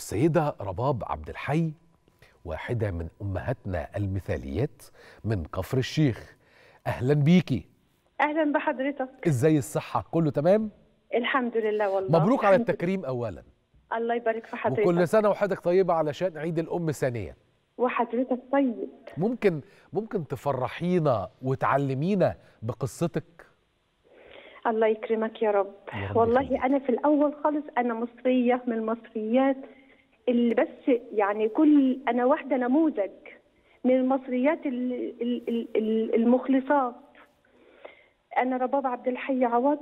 السيدة رباب عبد الحي واحدة من أمهاتنا المثاليات من كفر الشيخ أهلا بيكي اهلا بحضرتك إزاي الصحة كله تمام؟ الحمد لله والله مبروك على الحمد التكريم أولا لله. الله يبارك في حضرتك وكل سنة وحضرتك طيبة علشان عيد الأم ثانيا وحضرتك طيب ممكن ممكن تفرحينا وتعلمينا بقصتك الله يكرمك يا رب يا رب والله يخليك. انا في الاول خالص انا مصريه من المصريات اللي بس يعني كل انا واحده نموذج من المصريات ال- ال- ال- ال- المخلصات انا رباب عبد الحي عوض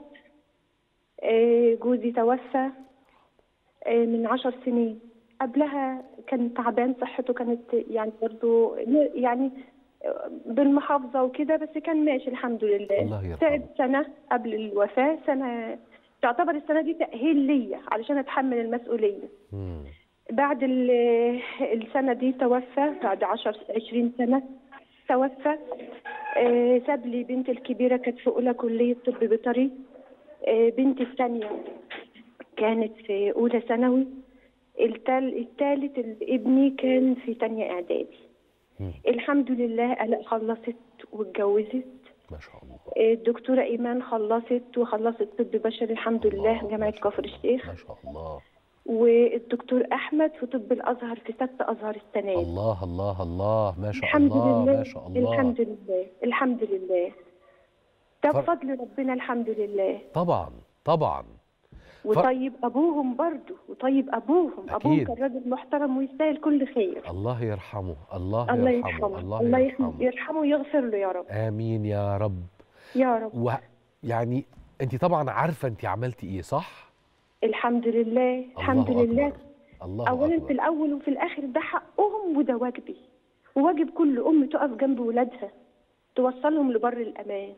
آه، جوزي توفى آه، من عشر سنين قبلها كان تعبان صحته كانت يعني برضو يعني بالمحافظة وكده بس كان ماشي الحمد لله الله يرحمه. تعب سنة قبل الوفاة سنة تعتبر السنة دي تأهيل ليا علشان أتحمل المسؤولية مم. بعد ال- السنة دي توفى بعد عشر عشرين سنة توفى آه، ساب لي بنتي الكبيرة كانت في أولى كلية طب بيطري آه، بنتي الثانية كانت في أولى ثانوي التال- التالت ال- ابني كان في تانية إعدادي مم. الحمد لله ألاء خلصت واتجوزت ما شاء الله الدكتورة إيمان خلصت وخلصت طب بشري الحمد لله الله، جامعة ما شاء كفر الله، الشيخ ما شاء الله والدكتور أحمد في طب الأزهر في ستة أزهر السنة دي. الله الله الله ما شاء الحمد الله لله ما شاء الله الحمد لله الحمد لله ده فر- بفضل ربنا الحمد لله طبعا طبعا وطيب ابوهم برضو وطيب ابوهم ابوهم أكيد. كان راجل محترم ويستاهل كل خير الله يرحمه الله, الله يرحمه يرحمه الله الله يرحمه يرحمه يرحمه ويغفر له يا رب آمين يا رب يا رب ويعني أنت طبعا عارفة أنت عملتي إيه صح؟ الحمد لله الحمد الله لله أكبر. الله اولا أكبر. في الاول وفي الاخر ده حقهم وده واجبي وواجب كل ام تقف جنب ولادها توصلهم لبر الامان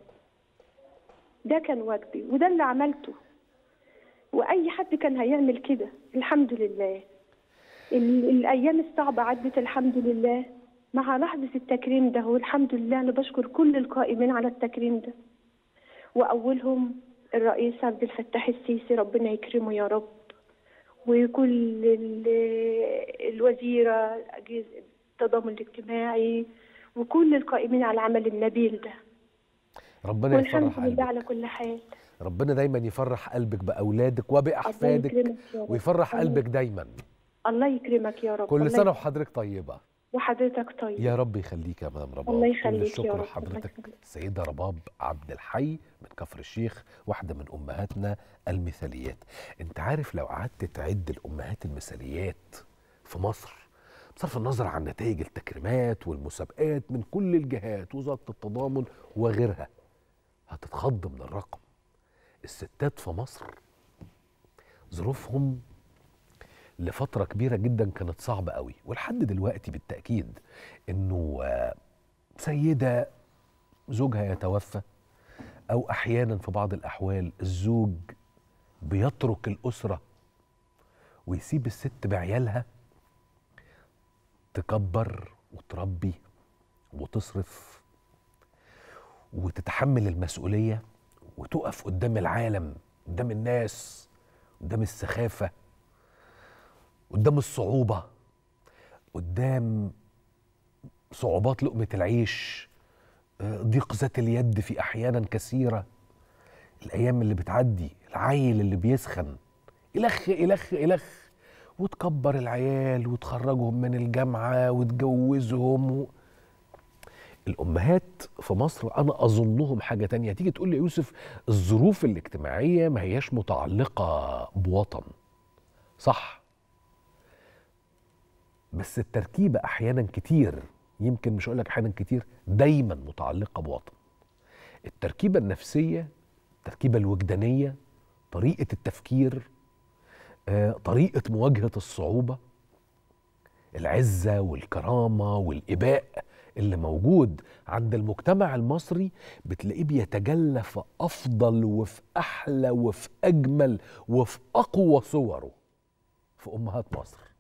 ده كان واجبي وده اللي عملته واي حد كان هيعمل كده الحمد لله ال- الايام الصعبه عدت الحمد لله مع لحظه التكريم ده والحمد لله انا بشكر كل القائمين على التكريم ده واولهم الرئيس عبد الفتاح السيسي ربنا يكرمه يا رب وكل ال- الوزيره أجهزة التضامن الاجتماعي وكل القائمين على العمل النبيل ده ربنا والحمد يفرح لله قلبك على كل حال ربنا دايما يفرح قلبك بأولادك الله وبأحفادك يكرمك يا رب. ويفرح الله- قلبك دايما الله يكرمك يا رب كل الله سنة يكرمك. وحضرتك طيبة وحضرتك طيب يا رب يخليك يا مدام رباب الله كل يخليك يا الشكر رب. الله لحضرتك يخليك. السيدة رباب عبد الحي من كفر الشيخ واحدة من أمهاتنا المثاليات أنت عارف لو قعدت تعد الأمهات المثاليات في مصر بصرف النظر عن نتائج التكريمات والمسابقات من كل الجهات وزارة التضامن وغيرها هتتخض من الرقم الستات في مصر ظروفهم لفترة كبيرة جدا كانت صعبة قوي ولحد دلوقتي بالتأكيد انه آه، سيدة زوجها يتوفى او احيانا في بعض الاحوال الزوج بيترك الأسرة ويسيب الست بعيالها تكبر وتربي وتصرف وتتحمل المسؤولية وتقف قدام العالم قدام الناس قدام السخافة قدام الصعوبة قدام صعوبات لقمة العيش آه، ضيق ذات اليد في أحيانا كثيرة الأيام اللي بتعدي العيل اللي بيسخن إلخ إلخ إلخ وتكبر العيال وتخرجهم من الجامعة وتجوزهم و... الأمهات في مصر أنا أظنهم حاجة تانية تيجي تقول لي يا يوسف الظروف الاجتماعية ما هياش متعلقة بوطن صح بس التركيبة أحيانا كتير يمكن مش أقول لك أحيانا كتير دايما متعلقة بوطن التركيبة النفسية التركيبة الوجدانية طريقة التفكير آه، طريقة مواجهة الصعوبة العزة والكرامة والإباء اللي موجود عند المجتمع المصري بتلاقيه بيتجلى في أفضل وفي أحلى وفي أجمل وفي أقوى صوره في أمهات مصر